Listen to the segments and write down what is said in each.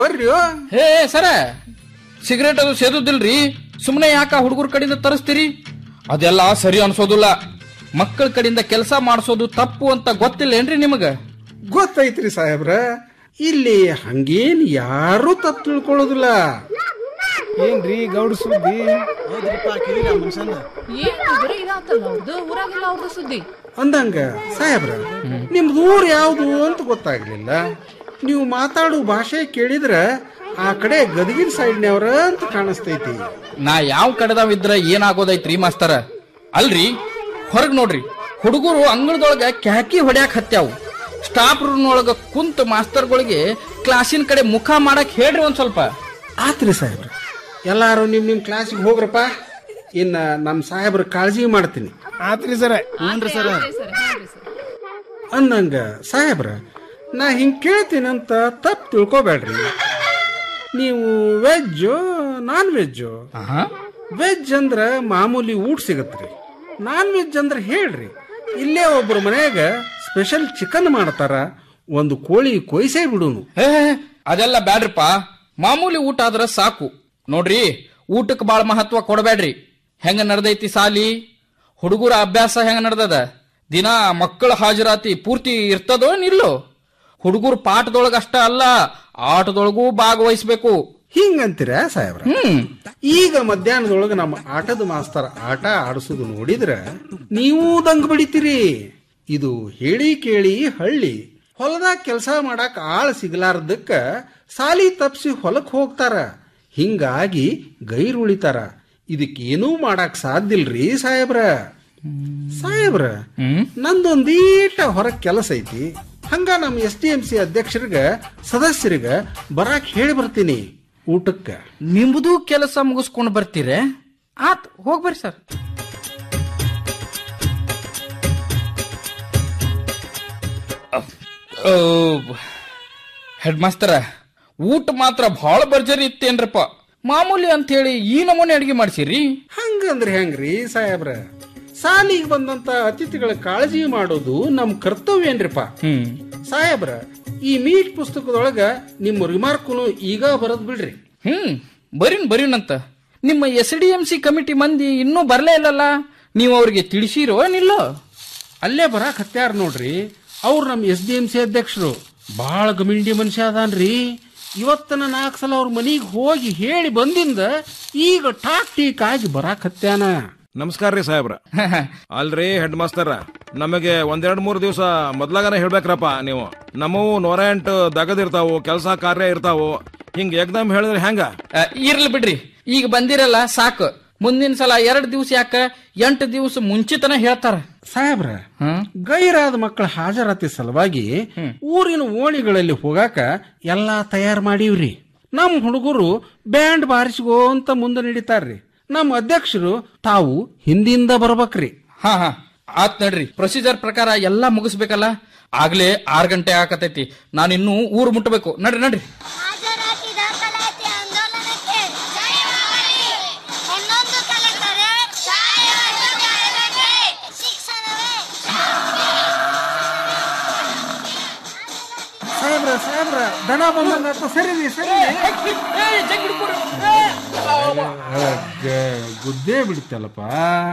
ಬರ್ರಿ ಹೇ ಸರ ಸಿಗರೇಟ್ ಅದು ಸೇದುದಿಲ್ರಿ ಸುಮ್ಮನೆ ಯಾಕ ಹುಡುಗರ ಕಡೆಯಿಂದ ತರಿಸ್ತೀರಿ ಅದೆಲ್ಲ ಸರಿ ಅನ್ಸೋದಿಲ್ಲ ಮಕ್ಕಳ ಕಡೆಯಿಂದ ಕೆಲಸ ಮಾಡಿಸೋದು ತಪ್ಪು ಅಂತ ಗೊತ್ತಿಲ್ಲೇನ್ರಿ ನಿಮಗ ಗೊತ್ತೈತ್ರಿ ಸಾಹೇಬ್ರ ಇಲ್ಲಿ ಹಂಗೇನ್ ಯಾರು ತಪ್ಪು ತಿಳ್ಕೊಳ್ಳೋದಿಲ್ಲ ಏನ್ರಿ ಗೌಡ ಸುದ್ದಿ ಏನು ಬರೀ ಇದಾತಲ್ಲ ಅವ್ರದ್ದು ಊರಾಗೆಲ್ಲ ಅವ್ರದ್ದು ಸುದ್ದಿ ಅಂದಂಗ ಸಾಹೇಬ್ರ ನಿಮ್ದು ಊರ್ ಯಾವ್ದು ಅಂತ ಗೊತ್ತಾಗ್ಲಿಲ್ಲ ನೀವು ಮಾತಾಡೋ ಭಾಷೆ ಕೇಳಿದ್ರ ಆ ಕಡೆ ಗದಗಿನ ಸೈಡ್ನವ್ರ ಅಂತ ಕಾಣಿಸ್ತೈತಿ ನಾ ಯಾವ ಕಡೆದಾವ್ ಇದ್ರ ಏನಾಗೋದೈತ್ರಿ ಮಾಸ್ತರ ಅಲ್ರಿ ಹೊರಗ್ ನೋಡ್ರಿ ಹುಡುಗರು ಅಂಗಳದೊಳಗ ಕ್ಯಾಕಿ ಹೊಡ್ಯಾಕ್ ಹತ್ಯಾವು ಸ್ಟಾಫ್ ರೂಮ್ ಒಳಗ ಕುಂತ ಮಾಸ್ತರ್ಗಳಿಗೆ ಕ್ಲಾಸಿನ ಕಡೆ ಮುಖ ಮಾಡಕ್ ಹೇಳ್ರಿ ಒಂದ್ ಸ್ವಲ್ಪ ಆತ್ರಿ ಸಾಹೇಬ್ರ ಎಲ್ಲಾರು ನಿಮ್ ನಿಮ್ ಕ್ಲಾಸಿಗೆ ಹೋಗ್ರಪ್ಪ ಇನ್ನ ನಮ್ ಸಾಹೇಬ್ರ ಕಾಳಜಿ ಮಾಡ್ತೀನಿ ಆತ್ರಿ ಸರ ಸರಿ ಹೇಳ್ರಿ ಸರ್ ಅಂದಂಗ ಸಾಹೇಬ್ರ ನಾ ಹಿಂಗ್ ಕೇಳ್ತೀನಂತ ತಪ್ಪು ತಿಳ್ಕೊಬೇಡ್ರಿ ನೀವು ವೆಜ್ಜು ನಾನ್ ವೆಜ್ಜು ವೆಜ್ ಅಂದ್ರ ಮಾಮೂಲಿ ಊಟ ಸಿಗತ್ರಿ ನಾನ್ ವೆಜ್ ಅಂದ್ರ ಹೇಳ್ರಿ ಇಲ್ಲೇ ಒಬ್ರ ಮನ್ಯಾಗ ಸ್ಪೆಷಲ್ ಚಿಕನ್ ಮಾಡ್ತಾರ ಒಂದು ಕೋಳಿ ಕೊಯ್ಸೇ ಬಿಡುನು ಏ ಅದೆಲ್ಲ ಬ್ಯಾಡ್ರಿಪ್ಪ ಮಾಮೂಲಿ ಊಟ ಆದ್ರ ಸಾಕು ನೋಡ್ರಿ ಊಟಕ್ಕೆ ಬಾಳ ಮಹತ್ವ ಕೊಡಬೇಡ್ರಿ ಹೆಂಗ ನಡ್ದೈತಿ ಸಾಲಿ ಹುಡುಗರ ಅಭ್ಯಾಸ ಹೆಂಗ ನಡ್ದದ ದಿನ ಮಕ್ಕಳ ಹಾಜರಾತಿ ಪೂರ್ತಿ ಇರ್ತದೋ ನಿಲ್ಲೋ ಹುಡುಗರು ಪಾಠದೊಳಗ ಅಷ್ಟ ಅಲ್ಲ ಆಟದೊಳಗೂ ಭಾಗವಹಿಸ್ಬೇಕು ಹಿಂಗಂತೀರ ಸಾಹೇಬ್ರ ಹ್ಮ್ ಈಗ ಮಧ್ಯಾಹ್ನದೊಳಗ ನಮ್ಮ ಆಟದ ಮಾಸ್ತರ್ ಆಟ ಆಡಿಸೋದು ನೋಡಿದ್ರ ನೀವು ದಂಗ ಬಡಿತೀರಿ ಇದು ಹೇಳಿ ಕೇಳಿ ಹಳ್ಳಿ ಹೊಲದಾಗ ಕೆಲಸ ಮಾಡಕ್ ಆಳ್ ಸಿಗ್ಲಾರ್ದಕ್ಕ ಸಾಲಿ ತಪ್ಸಿ ಹೊಲಕ್ ಹೋಗ್ತಾರ ಹಿಂಗಾಗಿ ಗೈರುಳಿತಾರ ಇದಕ್ಕೇನೂ ಮಾಡಕ್ ಸಾಧ್ಯಲ್ರಿ ಸಾಹೇಬ್ರ ಸಾಹೇಬ್ರ ಹ್ಮ್ ನಂದೊಂದೀಟ ಹೊರಗ್ ಕೆಲಸ ಐತಿ ಹಂಗ ನಮ್ಮ ಎಸ್ ಡಿ ಎಂ ಸಿ ಅಧ್ಯಕ್ಷರಿಗ ಸದಸ್ಯರಿಗ ಬರಾಕ್ ಹೇಳಿ ಬರ್ತೀನಿ ಊಟಕ್ಕ ನಿಮ್ದು ಕೆಲಸ ಮುಗಿಸ್ಕೊಂಡು ಬರ್ತೀರ ಆತ್ ಹೋಗ್ಬರ್ರಿ ಸರ್ ಹೆಡ್ ಮಾಸ್ತರ ಊಟ ಮಾತ್ರ ಬಹಳ ಭರ್ಜರಿ ಇತ್ತೇನ್ರಪ್ಪ ಮಾಮೂಲಿ ಅಂತ ಹೇಳಿ ಈ ನಮೂನೆ ಅಡಿಗೆ ಮಾಡ್ಸಿರಿ ಹಂಗಂದ್ರೆ ಹೆಂಗ್ರಿ ಸಾಹೇಬ್ರ ಸಾಲಿಗೆ ಬಂದಂತ ಅತಿಥಿಗಳ ಕಾಳಜಿ ಮಾಡೋದು ನಮ್ ಕರ್ತವ್ಯ ಏನ್ರಿಪ್ಪ ಹ್ಮ್ ಸಾಹೇಬ್ರ ಈ ಮೀಟ್ ಪುಸ್ತಕದೊಳಗ ನಿಮ್ಮ ರಿಮಾರ್ಕ್ನು ಈಗ ಬರದ್ ಬಿಡ್ರಿ ಹ್ಮ್ ಬರೀನ್ ಬರೀನಂತ ನಿಮ್ಮ S D M C committee ಮಂದಿ ಇನ್ನೂ ಬರ್ಲೇ ಇಲ್ಲಲ್ಲ ನೀವು ಅವ್ರಿಗೆ ತಿಳಿಸಿರೋ ಏನಿಲ್ಲೋ ಅಲ್ಲೇ ಬರಾಕ್ ಹತ್ಯಾರ ನೋಡ್ರಿ ಅವ್ರು ನಮ್ ಎಸ್ ಡಿ ಎಂ ಸಿ ಅಧ್ಯಕ್ಷರು ಬಾಳ ಗಮಿಂಡಿ ಮನುಷ್ಯ ಅದಾನ್ರಿ ಇವತ್ತನ ನಾಲ್ಕು ಸಲ ಅವ್ರ ಮನಿಗ್ ಹೋಗಿ ಹೇಳಿ ಬಂದಿಂದ ಈಗ ಟಾಕ್ ಟೀಕ್ ಆಗಿ ಬರಾಕ್ ಹತ್ಯಾನ ನಮಸ್ಕಾರ ರೀ ಸಾಹೇಬ್ರ ಅಲ್ರಿ ಹೆಡ್ ಮಾಸ್ತರ ನಮಗೆ ಒಂದೆರಡು ಮೂರು ದಿವಸ ಮೊದ್ಲಾಗನೆ ಹೇಳ್ಬೇಕ್ರಪ್ಪ ನೀವು ನಮ್ಮವು ನೂರ ಎಂಟು ದಗದಿರ್ತಾವು ಕೆಲಸ ಕಾರ್ಯ ಇರ್ತಾವು ಹಿಂಗ್ ಏಕ್ದಮ್ ಹೇಳಿದ್ರೆ ಹೆಂಗ ಆ, ಇರ್ಲಿ ಬಿಡ್ರಿ ಈಗ ಬಂದಿರಲ್ಲ ಸಾಕು ಮುಂದಿನ ಸಲ ಎರಡ್ ದಿವ್ಸ ಯಾಕ ಎಂಟು ದಿವ್ಸ ಮುಂಚಿತನ ಹೇಳ್ತಾರ ಸಾಹೇಬ್ರ ಹ್ಮ್ ಗೈರಾದ ಮಕ್ಕಳ ಹಾಜರಾತಿ ಸಲುವಾಗಿ ಊರಿನ ಓಣಿಗಳಲ್ಲಿ ಹೋಗಾಕ ಎಲ್ಲಾ ತಯಾರು ಮಾಡೀವ್ರಿ ನಮ್ ಹುಡುಗರು ಬ್ಯಾಂಡ್ ಬಾರಿಸ್ಗೋ ಅಂತ ಮುಂದೆ ನಡೀತಾರ್ರಿ ನಮ್ಮ ಅಧ್ಯಕ್ಷರು ತಾವು ಹಿಂದಿಂದ ಬರ್ಬೇಕ್ರಿ ಹಾ ಹಾ ಆತ್ ನಡ್ರಿ ಪ್ರೊಸೀಜರ್ ಪ್ರಕಾರ ಎಲ್ಲಾ ಮುಗಿಸ್ಬೇಕಲ್ಲ ಆಗ್ಲೇ ಆರ್ ಗಂಟೆ ಆಕತೈತಿ ನಾನಿನ್ನೂ ಊರು ಮುಟ್ಟಬೇಕು ನಡ್ರಿ ನಡ್ರಿ ಹಾಜರಾತಿ ದಾಖಲಾತಿ ಆಂದೋಲನಕ್ಕೆ ಜಯವಾಗಲಿ ಹನ್ನೊಂದು ಕಲೆಕ್ಟರೆ ಶಿಕ್ಷಣವೇ ಸಾಹೇಬ್ರ ಸಾಹೇಬ್ರ ದನ ಬಂದಂಗ ಸರಿ ಸರಿ ಗುದ್ದೇ ಬಿಡ್ತಲ್ಲಪ್ಪ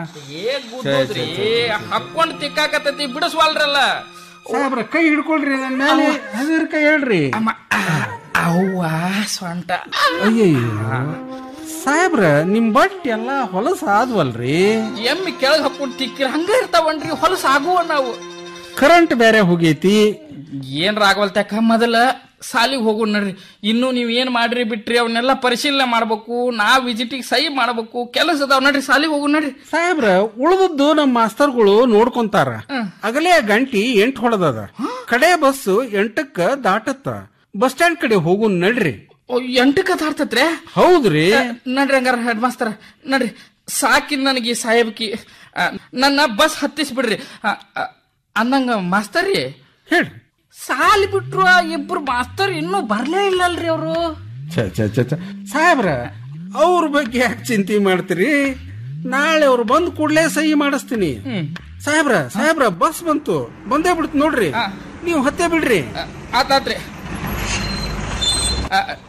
ಹಾಕೊಂಡ್ ತಿಕ್ಕಾಕತೈತಿ ಬಿಡಿಸ್ವಾಲ್ರಲ್ಲ ಸಾಹೇಬ್ರ ಕೈ ಹಿಡ್ಕೊಳ್ರಿ ನನ್ನ ಮೇಲೆ ಹದಿರ ಕೈ ಹೇಳ್ರಿ ಅವ್ವ ಸ್ವಂಟ ಅಯ್ಯಯ್ಯೋ ಸಾಹೇಬ್ರ ನಿಮ್ ಬಟ್ ಎಲ್ಲಾ ಹೊಲಸ ಆದ್ವಲ್ರಿ ಎಮ್ಮಿ ಕೆಳಗ್ ಹಾಕೊಂಡ್ ತಿಕ್ಕಿರ ಹಂಗ ಇರ್ತಾವನ್ರಿ ಹೊಲಸ ಆಗುವ ನಾವು ಕರೆಂಟ್ ಬೇರೆ ಹೋಗೈತಿ ಏನ್ರ ಆಗವಲ್ತಕ್ಕ ಮೊದಲ ಸಾಲಿಗೆ ಹೋಗು ನಡ್ರಿ ಇನ್ನು ನೀವ್ ಏನ್ ಮಾಡ್ರಿ ಬಿಟ್ರಿ ಅವನ್ನೆಲ್ಲ ಪರಿಶೀಲನೆ ಮಾಡ್ಬೇಕು ನಾ ವಿಸಿಟಿಗೆ ಸಹಿ ಮಾಡ್ಬೇಕು ಕೆಲಸ ಅದಾವ್ ನಡ್ರಿ ಸಾಲಿಗೆ ಹೋಗು ನಡ್ರಿ ಸಾಹೇಬ್ರ ಉಳ್ದದ್ದು ನಮ್ಮ ಮಾಸ್ತರ್ಗಳು ನೋಡ್ಕೊಂತಾರ ಅಗಲೇ ಗಂಟಿ ಎಂಟ್ ಹೊಡೆದದ ಕಡೆ ಬಸ್ ಎಂಟಕ್ಕ ದಾಟತ್ತ ಬಸ್ ಸ್ಟ್ಯಾಂಡ್ ಕಡೆ ಹೋಗು ನಡ್ರಿ ಓ, ಎಂಟಕ್ಕ ತಾಡ್ತತ್ರೆ ಹೌದ್ರಿ ನಡ್ರಿ ಹಂಗಾರ ಹೆಡ್ ಮಾಸ್ತರ ನಡ್ರಿ ಸಾಕಿ ನನಗೆ ಈ ಸಾಹೇಬ್ಕಿ ಆ, ನನ್ನ ಬಸ್ ಹತ್ತಿಸ್ಬಿಡ್ರಿ ಆ, ಆ, ಅನ್ನಂಗ ಮಾಸ್ತರಿ ಹೇಳ್ರಿ ಸಾಲಿ ಬಿಟ್ರು ಆ ಇಬ್ರು ಮಾಸ್ತರ್ ಇನ್ನೂ ಬರ್ಲೇ ಇಲ್ಲಲ್ರಿ ಅವರು ಛ ಛ ಛ ಛ. ಸಾಹೇಬ್ರ ಅವ್ರ ಬಗ್ಗೆ ಯಾಕೆ ಚಿಂತೆ ಮಾಡ್ತೀರಿ ನಾಳೆ ಅವ್ರು ಬಂದ್ ಕೂಡ್ಲೇ ಸಹಿ ಮಾಡಿಸ್ತೀನಿ ಸಾಹೇಬ್ರ ಸಾಹೇಬ್ರ ಬಸ್ ಬಂತು ಬಂದೇ ಬಿಡ್ತು ನೋಡ್ರಿ ನೀವು ಹತ್ತೇ ಬಿಡ್ರಿ ಆತಾತ್ರಿ ಆ,